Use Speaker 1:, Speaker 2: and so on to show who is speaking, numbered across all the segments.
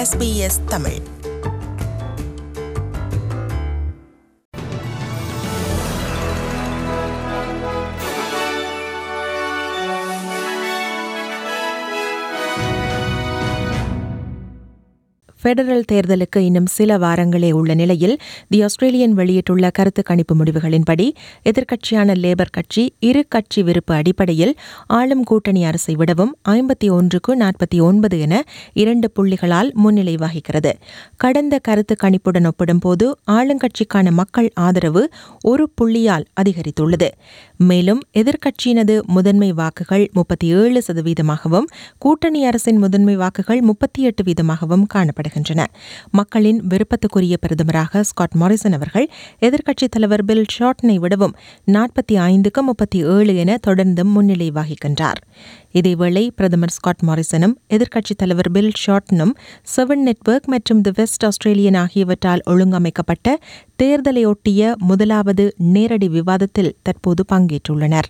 Speaker 1: SBS Tamil
Speaker 2: federal தேர்தலுக்கு இன்னும் சில வாரங்களே உள்ள நிலையில் தி ஆஸ்திரேலியன் வெளியிட்டுள்ள கருத்து கணிப்பு முடிவுகளின்படி எதிர்க்கட்சியான லேபர் கட்சி இரு கட்சி விருப்பு அடிப்படையில் ஆளும் கூட்டணி அரசை விடவும் ஐம்பத்தி ஒன்றுக்கு நாற்பத்தி ஒன்பது என இரண்டு புள்ளிகளால் முன்னிலை வகிக்கிறது கடந்த கருத்து கணிப்புடன் ஒப்பிடும்போது ஆளுங்கட்சிக்கான மக்கள் ஆதரவு ஒரு புள்ளியால் அதிகரித்துள்ளது மேலும் எதிர்க்கட்சியினது முதன்மை வாக்குகள் முப்பத்தி ஏழு சதவீதமாகவும் கூட்டணி அரசின் முதன்மை வாக்குகள் முப்பத்தி எட்டு வீதமாகவும் காணப்படுகின்றன மக்களின் விருப்பத்துக்குரிய பிரதமராக ஸ்காட் மாரிசன் அவர்கள் எதிர்க்கட்சித் தலைவர் பில் ஷார்ட்டனை விடவும் நாற்பத்தி ஐந்துக்கு முப்பத்தி ஏழு என தொடர்ந்தும் முன்னிலை வகிக்கின்றார் இதேவேளை பிரதமர் ஸ்காட் மாரிசனும் எதிர்க்கட்சித் தலைவர் பில் ஷார்ட்டனும் செவன் நெட்வொர்க் மற்றும் தி வெஸ்ட் ஆஸ்திரேலியன் ஆகியவற்றால் ஒழுங்கமைக்கப்பட்ட தேர்தலையொட்டிய முதலாவது நேரடி விவாதத்தில் தற்போது பங்கேற்றுள்ளனர்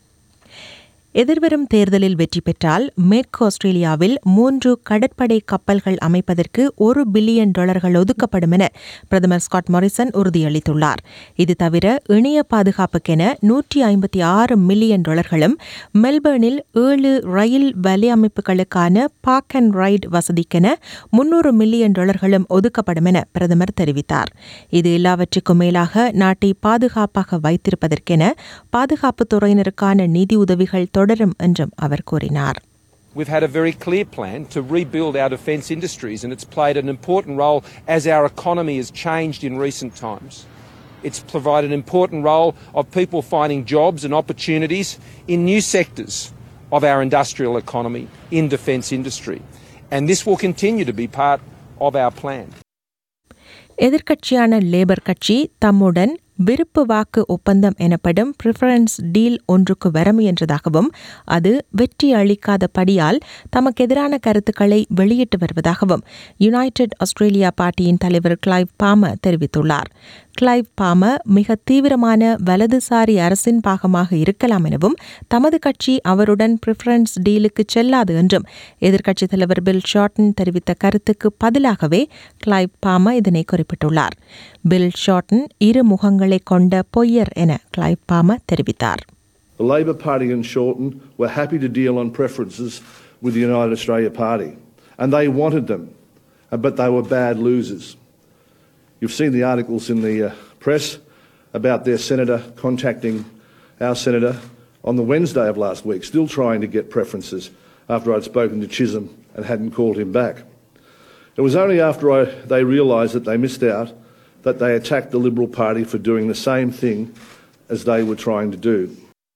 Speaker 2: எதிர்வரும் தேர்தலில் வெற்றி பெற்றால் மேற்கு ஆஸ்திரேலியாவில் மூன்று கடற்படை கப்பல்கள் அமைப்பதற்கு ஒரு பில்லியன் டாலர்கள் ஒதுக்கப்படும் என பிரதமர் ஸ்காட் மாரிசன் உறுதியளித்துள்ளார் இது தவிர இணைய பாதுகாப்புக்கென நூற்றி ஐம்பத்தி ஆறு மில்லியன் டாலர்களும் மெல்பர்னில் ஏழு ரயில் வலையமைப்புகளுக்கான பார்க் அண்ட் ரைட் வசதிக்கென முன்னூறு மில்லியன் டாலர்களும் ஒதுக்கப்படும் என பிரதமர் தெரிவித்தார் இது எல்லாவற்றுக்கும் மேலாக நாட்டை பாதுகாப்பாக வைத்திருப்பதற்கென பாதுகாப்புத் துறையினருக்கான நிதி உதவிகள் தொடரும் என்றும் அவர் கூறினார்
Speaker 3: We've had a very clear plan to rebuild our defence industries, and it's played an important role as our economy has changed in recent times. It's provided an important role of people finding jobs and opportunities in new sectors of our industrial economy in defence industry. And this will continue to be part of our plan.
Speaker 2: எதிர்க்கட்சியான Labor கட்சி தம்முடன் விருப்பு வாக்கு ஒப்பந்தம் எனப்படும் preference deal ஒன்றுக்கு வர முயன்றதாகவும் அது வெற்றி அளிக்காதபடியால் தமக்கு எதிரான கருத்துக்களை வெளியிட்டு வருவதாகவும் யுனைடெட் ஆஸ்திரேலியா பார்ட்டியின் தலைவர் கிளைவ் பாமர் தெரிவித்துள்ளார் கிளைவ் பாமர் மிக தீவிரமான வலதுசாரி அரசின் பாகமாக இருக்கலாம் எனவும் தமது கட்சி அவருடன் பிரிஃபரன்ஸ் டீலுக்கு செல்லாது என்றும் எதிர்க்கட்சித் தலைவர் பில் ஷார்டன் தெரிவித்த கருத்துக்கு பதிலாகவே கிளைவ் பாமர் இதனை குறிப்பிட்டுள்ளார் பில் ஷார்டன் இரு முகங்களை கொண்ட பொய்யர் என கிளைவ் பாமர் தெரிவித்தார்
Speaker 4: The Labor Party and Shorten were happy to deal on preferences with the United Australia Party, and they wanted them, uh, but they were bad losers. You've seen the articles in the uh, press about their senator contacting our senator on the Wednesday of last week, still trying to get preferences after I'd spoken to Chisholm and hadn't called him back. It was only after I, they realised that they missed out that they attacked the Liberal Party for doing the same thing as they were trying to do.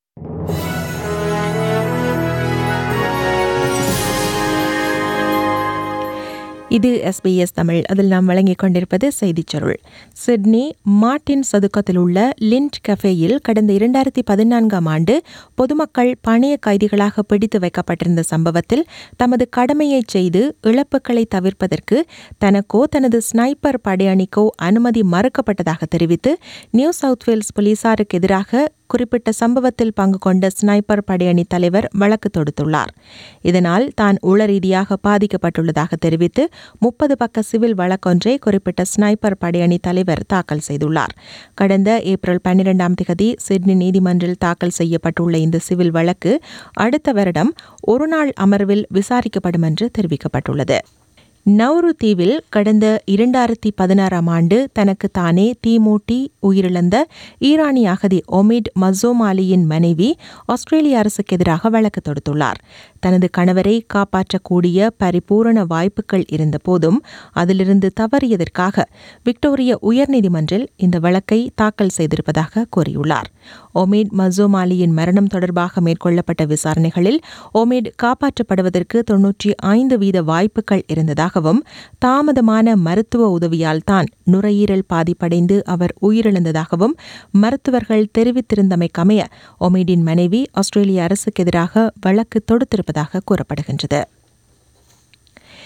Speaker 2: இது SBS Tamil அதில் நாம் வழங்கிக் கொண்டிருப்பது செய்திச் சுருள் Sydney Martin சதுக்கத்தில் உள்ள lint கஃபேயில் கடந்த இரண்டாயிரத்தி பதினான்காம் ஆண்டு பொதுமக்கள் பணைய கைதிகளாக பிடித்து வைக்கப்பட்டிருந்த சம்பவத்தில் தமது கடமையை செய்து இழப்புகளை தவிர்ப்பதற்கு தனக்கோ தனது ஸ்னைப்பர் படையணிக்கோ அனுமதி மறுக்கப்பட்டதாக தெரிவித்து நியூ சவுத் வேல்ஸ் போலீசாருக்கு எதிராக குறிப்பிட்ட சம்பவத்தில் பங்கு கொண்ட ஸ்னைப்பர் படையணி தலைவர் வழக்கு தொடுத்துள்ளார் இதனால் தான் உள ரீதியாக பாதிக்கப்பட்டுள்ளதாக தெரிவித்து முப்பது பக்க சிவில் வழக்கொன்றை குறிப்பிட்ட ஸ்னைப்பர் படையணி தலைவர் தாக்கல் செய்துள்ளார் கடந்த ஏப்ரல் பன்னிரெண்டாம் திகதி சிட்னி நீதிமன்றில் தாக்கல் செய்யப்பட்டுள்ள இந்த சிவில் வழக்கு அடுத்த வருடம் ஒருநாள் அமர்வில் விசாரிக்கப்படும் என்று தெரிவிக்கப்பட்டுள்ளது நௌரு தீவில் கடந்த இரண்டாயிரத்தி பதினாறாம் ஆண்டு தனக்கு தானே தீமூட்டி உயிரிழந்த ஈரானிய அகதி ஒமிட் மசோமாலியின் மனைவி ஆஸ்திரேலிய அரசுக்கு எதிராக வழக்கு தொடுத்துள்ளார் தனது கணவரை காப்பாற்றக்கூடிய பரிபூரண வாய்ப்புகள் இருந்தபோதும் அதிலிருந்து தவறியதற்காக விக்டோரிய உயர்நீதிமன்றில் இந்த வழக்கை தாக்கல் செய்திருப்பதாக கூறியுள்ளார் ஒமேட் மசோமாலியின் மரணம் தொடர்பாக மேற்கொள்ளப்பட்ட விசாரணைகளில் ஒமேட் காப்பாற்றப்படுவதற்கு தொன்னூற்றி ஐந்து வீத வாய்ப்புகள் இருந்ததாகவும் தாமதமான மருத்துவ உதவியால் தான் நுரையீரல் பாதிப்படைந்து அவர் உயிரிழந்ததாகவும் மருத்துவர்கள் தெரிவித்திருந்தமைக்கமைய ஒமேடின் மனைவி ஆஸ்திரேலிய அரசுக்கு எதிராக வழக்கு தொடுத்திருப்பதாக கூறப்படுகின்றது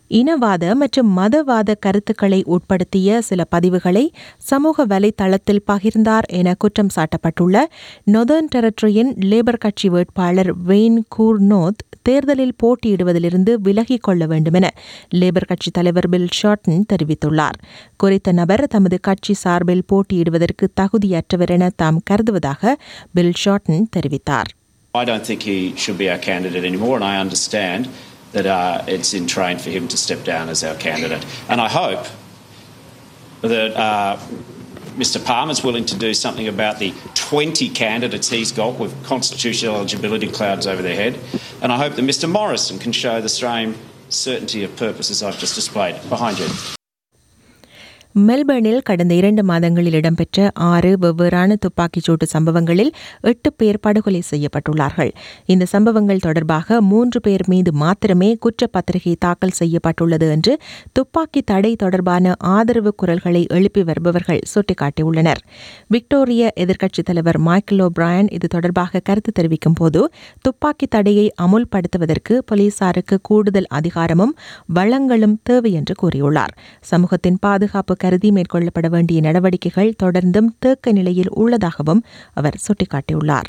Speaker 2: இனவாத மற்றும் மதவாத கருத்துக்களை உட்படுத்திய சில பதிவுகளை சமூக வலைதளத்தில் பகிர்ந்தார் என குற்றம் சாட்டப்பட்டுள்ள நொதர்ன் டெரட்டரியின் லேபர் கட்சி வேட்பாளர் வெயின் கூர்னோத் தேர்தலில் போட்டியிடுவதிலிருந்து விலகிக் கொள்ள வேண்டும் என லேபர் கட்சி தலைவர் பில் ஷார்டன் தெரிவித்துள்ளார் குறித்த நபர் தமது கட்சி சார்பில் போட்டியிடுவதற்கு தகுதியற்றவர் என தாம் கருதுவதாக பில் ஷார்டன் தெரிவித்தார்
Speaker 1: I don't think he should be our candidate anymore, and I understand that uh, it's in train for him to step down as our candidate. And I hope that uh, Mr. Palmer's willing to do something about the 20 candidates he's got with constitutional eligibility clouds over their head. And I hope that Mr. Morrison can show the same certainty of purpose as I've just displayed. Behind you.
Speaker 2: மெல்பர்னில் கடந்த இரண்டு மாதங்களில் இடம்பெற்ற ஆறு வெவ்வேறான துப்பாக்கிச் சூட்டு சம்பவங்களில் எட்டு பேர் படுகொலை செய்யப்பட்டுள்ளார்கள் இந்த சம்பவங்கள் தொடர்பாக மூன்று பேர் மீது மாத்திரமே குற்றப்பத்திரிகை தாக்கல் செய்யப்பட்டுள்ளது என்று துப்பாக்கி தடை தொடர்பான ஆதரவு குரல்களை எழுப்பி வருபவர்கள் சுட்டிக்காட்டியுள்ளனர் விக்டோரிய எதிர்க்கட்சித் தலைவர் மைக்கேல் ஓபிராயன் இது தொடர்பாக கருத்து தெரிவிக்கும் போது துப்பாக்கி தடையை அமுல்படுத்துவதற்கு போலீசாருக்கு கூடுதல் அதிகாரமும் வளங்களும் தேவை என்று கூறியுள்ளார் சமூகத்தின் பாதுகாப்பு கருதி மேற்கொள்ளப்பட வேண்டிய நடவடிக்கைகள் தொடர்ந்தும் தேக்க நிலையில் உள்ளதாகவும் அவர் சுட்டிக்காட்டியுள்ளார்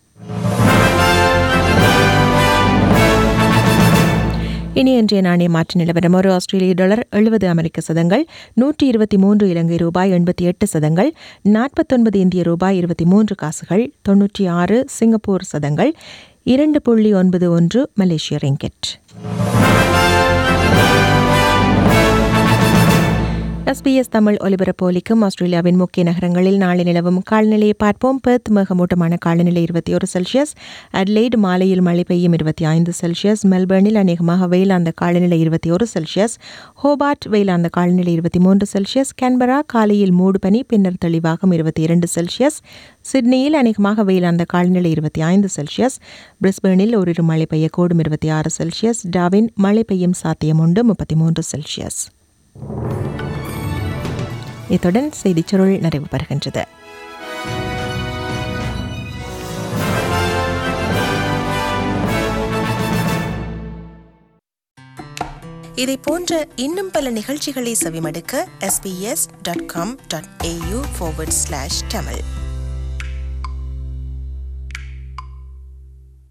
Speaker 2: இனி இன்றைய நாணய மாற்று நிலவரம் ஒரு ஆஸ்திரேலிய டாலர் எழுபது அமெரிக்க சதங்கள் நூற்றி இருபத்தி மூன்று இலங்கை ரூபாய் எண்பத்தி எட்டு சதங்கள் நாற்பத்தொன்பது இந்திய ரூபாய் இருபத்தி மூன்று காசுகள் தொன்னூற்றி ஆறு சிங்கப்பூர் சதங்கள் இரண்டு புள்ளி ஒன்பது ஒன்று மலேசிய ரிங்கெட் எஸ்பிஎஸ் தமிழ் ஒலிபரப்போலிக்கும் ஆஸ்திரேலியாவின் முக்கிய நகரங்களில் நாளை நிலவும் காலநிலையை பார்ப்போம் பெர்த் மேகமூட்டமான காலநிலை இருபத்தி ஒரு செல்சியஸ் அட்லைட் மாலையில் மழை பெய்யும் இருபத்தி ஐந்து செல்சியஸ் மெல்பர்னில் அநேகமாக வெயிலாந்த காலநிலை இருபத்தி ஒரு செல்சியஸ் ஹோபார்ட் வெயிலாந்த காலநிலை இருபத்தி மூன்று செல்சியஸ் கேன்பரா காலையில் மூடு பனி பின்னர் தெளிவாகும் இருபத்தி இரண்டு செல்சியஸ் சிட்னியில் அநேகமாக வெயிலாந்த காலநிலை இருபத்தி ஐந்து செல்சியஸ் பிரிஸ்பேனில் ஓரிரு மழை பெய்யக்கூடும் இருபத்தி ஆறு செல்சியஸ் டாவின் மழை பெய்யும் சாத்தியம் உண்டு முப்பத்தி மூன்று செல்சியஸ் இத்துடன் செய்திச் சுருள் நிறைவு பெறுகின்றது இதை போன்ற இன்னும் பல நிகழ்ச்சிகளை செவிமடுக்க SBS dot com dot AU Tamil